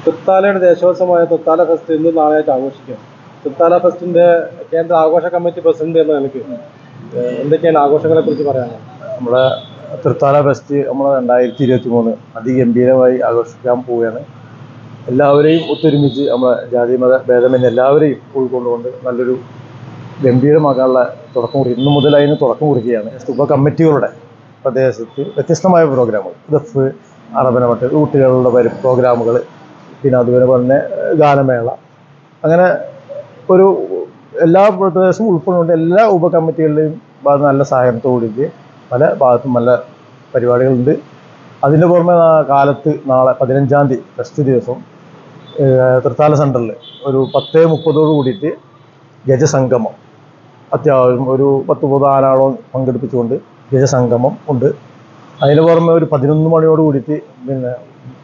തൃത്താലയുടെ ദേശോത്സവമായ Thrithala fest ഇന്ന് നാളെയായിട്ട് ആഘോഷിക്കും തൃത്താല ഫെസ്റ്റിന്റെ കേന്ദ്ര ആഘോഷ കമ്മിറ്റി പ്രസിഡന്റ് എന്ന നിലയ്ക്ക് ഏഹ് എന്തൊക്കെയാണ് ആഘോഷങ്ങളെ കുറിച്ച് പറയാനുള്ളത് നമ്മുടെ തൃത്താല ഫെസ്റ്റ് നമ്മൾ രണ്ടായിരത്തി ഇരുപത്തി മൂന്ന് അതിഗംഭീരമായി ആഘോഷിക്കാൻ പോവുകയാണ് എല്ലാവരെയും ഒത്തൊരുമിച്ച് നമ്മളെ ജാതി മത ഭേദമെന്ന് എല്ലാവരെയും ഉൾക്കൊണ്ടുകൊണ്ട് നല്ലൊരു ഗംഭീരമാക്കാനുള്ള തുടക്കം കുറി ഇന്ന് മുതൽ അതിന് തുടക്കം കുറിക്കുകയാണ് ഉപ കമ്മിറ്റികളുടെ പ്രദേശത്ത് വ്യത്യസ്തമായ പ്രോഗ്രാമുകൾ ദഫ് അറബനമട്ട് കുട്ടികളുടെ വരും പ്രോഗ്രാമുകൾ പിന്നെ അതുപോലെ തന്നെ ഏഹ്, ഗാനമേള അങ്ങനെ ഒരു എല്ലാ പ്രദേശവും ഉൾക്കൊണ്ടുകൊണ്ട് എല്ലാ ഉപ കമ്മിറ്റികളുടെയും ഭാഗത്ത് നല്ല സഹകരണത്തോടുകൂടി പല ഭാഗത്തും നല്ല പരിപാടികളുണ്ട് അതിൻ്റെ പുറമെ നാ- കാലത്ത് നാളെ പതിനഞ്ചാം തീയതി ഫസ്റ്റ് ദിവസം ഏഹ്, തൃത്താല സെൻറ്ററിൽ ഒരു പത്തേ മുപ്പതോട് കൂടിയിട്ട് ഗജസംഗമം അത്യാവശ്യം ഒരു പത്ത് മുപ്പത് ആനാളോളം പങ്കെടുപ്പിച്ചുകൊണ്ട് ഗജസംഗമം ഉണ്ട് അതിന് പുറമെ ഒരു പതിനൊന്ന് മണിയോട് കൂടിയിട്ട് പിന്നെ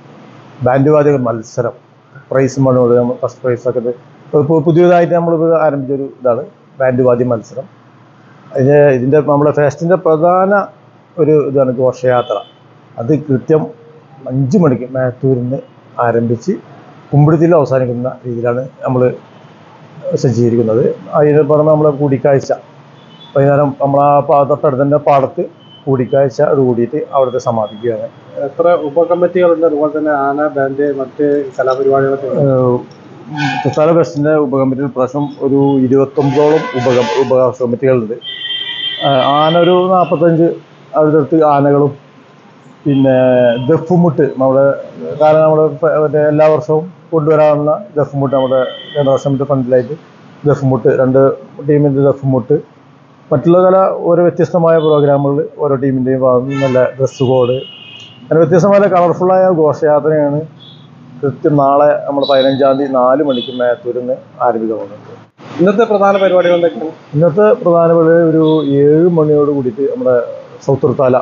ബാൻഡ് വാദ്യ മത്സരം പ്രൈസ് മണിയോട് ഫസ്റ്റ് പ്രൈസൊക്കെ ഇത് ഇപ്പോൾ പുതിയതായിട്ട് നമ്മളിപ്പോൾ ആരംഭിച്ചൊരു ഇതാണ് ബാൻഡ് വാദ്യ മത്സരം അതിന് ഇതിൻ്റെ നമ്മുടെ ഫെസ്റ്റിൻ്റെ പ്രധാന ഒരു ഇതാണ് ഘോഷയാത്ര അത് കൃത്യം അഞ്ച് മണിക്ക് മാത്തൂരിൽ നിന്ന് ആരംഭിച്ച് കുമ്പിടുത്തിയിൽ അവസാനിക്കുന്ന രീതിയിലാണ് നമ്മൾ സജ്ജീകരിക്കുന്നത് അതിന് പുറമെ നമ്മളെ കൂടിക്കാഴ്ച വൈകുന്നേരം നമ്മൾ ആ പാ- തൊട്ടടുത്തന്നെ പാടത്ത് കൂടിക്കാഴ്ച കൂടിയിട്ട് അവിടുത്തെ സമാപിക്കുകയാണ് എത്ര ഉപ കമ്മിറ്റികളുണ്ട് അതുപോലെ തന്നെ ആന ബാൻഡ് മറ്റ് കലാപരിപാടികളൊക്കെ ഉണ്ട്. തുത്താല ബസ്സിൻ്റെ ഉപകമ്മിറ്റിയിൽ പ്രാവശ്യം ഒരു ഇരുപത്തൊമ്പതോളം ഉപക ഉപ കമ്മിറ്റികളുണ്ട് ആ, ആന ഒരു നാൽപ്പത്തഞ്ച് അടുത്തടുത്ത് ആനകളും പിന്നെ ദഫുമുട്ട് നമ്മുടെ കാരണം നമ്മുടെ പ- മറ്റേ എല്ലാ വർഷവും കൊണ്ടുവരാവുന്ന ദഫുമുട്ട് നമ്മുടെ ജനറേഷൻ്റെ ഫണ്ടിലായിട്ട് ദഫുമുട്ട് രണ്ട് ടീമിൻ്റെ ദഫുമുട്ട് മറ്റുള്ള ചില ഓരോ വ്യത്യസ്തമായ പ്രോഗ്രാമുകൾ ഓരോ ടീമിൻ്റെയും ഭാഗത്ത് നിന്ന് നല്ല ഡ്രസ് കോഡ് അങ്ങനെ വ്യത്യസ്തമായ കളർഫുള്ളായ ഘോഷയാത്രയാണ് കൃത്യം നാളെ നമ്മൾ പതിനഞ്ചാം തീയതി നാല് മണിക്ക് മേത്തൂരിൽ നിന്ന് ആരംഭിക്കാൻ പോകുന്നുണ്ട് ഇന്നത്തെ പ്രധാന പരിപാടികൾ എന്തൊക്കെയാണ് ഇന്നത്തെ പ്രധാന പരിപാടി ഒരു ഏഴ് മണിയോട് കൂടിയിട്ട് നമ്മുടെ സൗത്ത് ഉർത്താല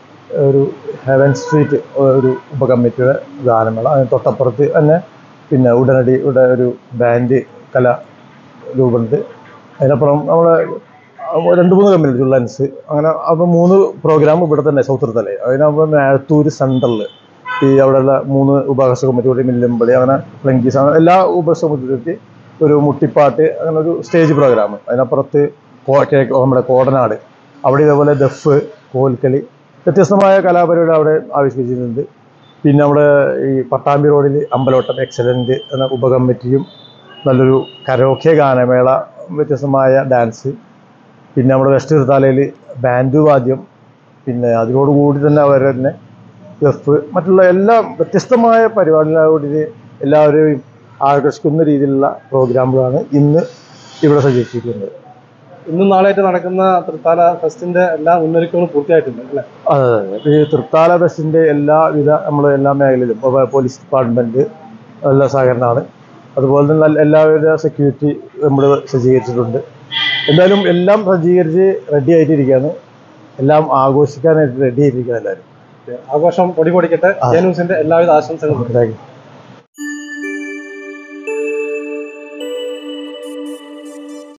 ഒരു ഹെവൻ സ്ട്രീറ്റ് ഒരു ഉപകമ്മിറ്റിയുടെ ഗാനമേള അതിന് തൊട്ടപ്പുറത്ത് തന്നെ പിന്നെ ഉടനടി ഇവിടെ ഒരു ബാൻഡ് കല രൂപമുണ്ട് അതിനപ്പുറം നമ്മളെ രണ്ട് മൂന്ന് കമ്പനി ജുള്ളൻസ് അങ്ങനെ അപ്പോൾ മൂന്ന് പ്രോഗ്രാം ഇവിടെ തന്നെ സൗത്ത് ഉർത്താല അതിനപ്പം മേഴത്തൂർ സെൻട്രൽ ഈ അവിടെയുള്ള മൂന്ന് ഉപകാശ കമ്മിറ്റിയുടെ മില്ലമ്പളി അങ്ങനെ ഫ്ലങ്കീസ് അങ്ങനെ എല്ലാ ഉപകാശ കമ്മിറ്റിയുടെ ഒരു മുട്ടിപ്പാട്ട് അങ്ങനെ ഒരു സ്റ്റേജ് പ്രോഗ്രാം അതിനപ്പുറത്ത് കോ- കേ- നമ്മുടെ കോടനാട് അവിടെ ഇതേപോലെ ദഫ് കോൽക്കളി വ്യത്യസ്തമായ കലാപരിപാടി അവിടെ ആവിഷ്കരിച്ചിട്ടുണ്ട് പിന്നെ നമ്മുടെ ഈ പട്ടാമ്പി റോഡിൽ അമ്പലോട്ടം എക്സലൻ്റ് എന്ന ഉപകമ്മിറ്റിയും നല്ലൊരു കരോക്കെ ഗാനമേള വ്യത്യസ്തമായ ഡാൻസ് പിന്നെ നമ്മുടെ വെസ്റ്റ് തീർത്ഥാലയിൽ ബാൻഡ് വാദ്യം പിന്നെ അതിനോടുകൂടി തന്നെ അവർ തന്നെ ദഫ് മറ്റുള്ള എല്ലാ വ്യത്യസ്തമായ പരിപാടികളോട് എല്ലാവരെയും ആകർഷിക്കുന്ന രീതിയിലുള്ള പ്രോഗ്രാമുകളാണ് ഇന്ന് ഇവിടെ സജ്ജീകരിച്ചിരിക്കുന്നത് ഇന്നും നാളെയായിട്ട് നടക്കുന്ന തൃത്താല ഫെസ്റ്റിന്റെ എല്ലാ മുന്നൊരുക്കങ്ങളും പൂർത്തിയായിട്ടുണ്ട് അല്ലേ അതെ അതെ. ഈ തൃത്താല ബസ്സിൻ്റെ എല്ലാവിധ നമ്മൾ എല്ലാ മേഖലയിലും ഇപ്പോൾ പോലീസ് ഡിപ്പാർട്ട്മെൻറ്റ് എല്ലാ സഹകരണമാണ് അതുപോലെ തന്നെ നല്ല- എല്ലാവിധ സെക്യൂരിറ്റി നമ്മൾ സജ്ജീകരിച്ചിട്ടുണ്ട് എന്തായാലും എല്ലാം സജ്ജീകരിച്ച് റെഡി ആയിട്ടിരിക്കുകയാണ് എല്ലാം ആഘോഷിക്കാനായിട്ട് റെഡി ആയിട്ടിരിക്കുകയാണ് എല്ലാവരും ആഘോഷം പൊടി പൊടിക്കട്ടെ ജെ ന്യൂസിന്റെ എല്ലാവിധ ആശംസകളും താങ്ക് യു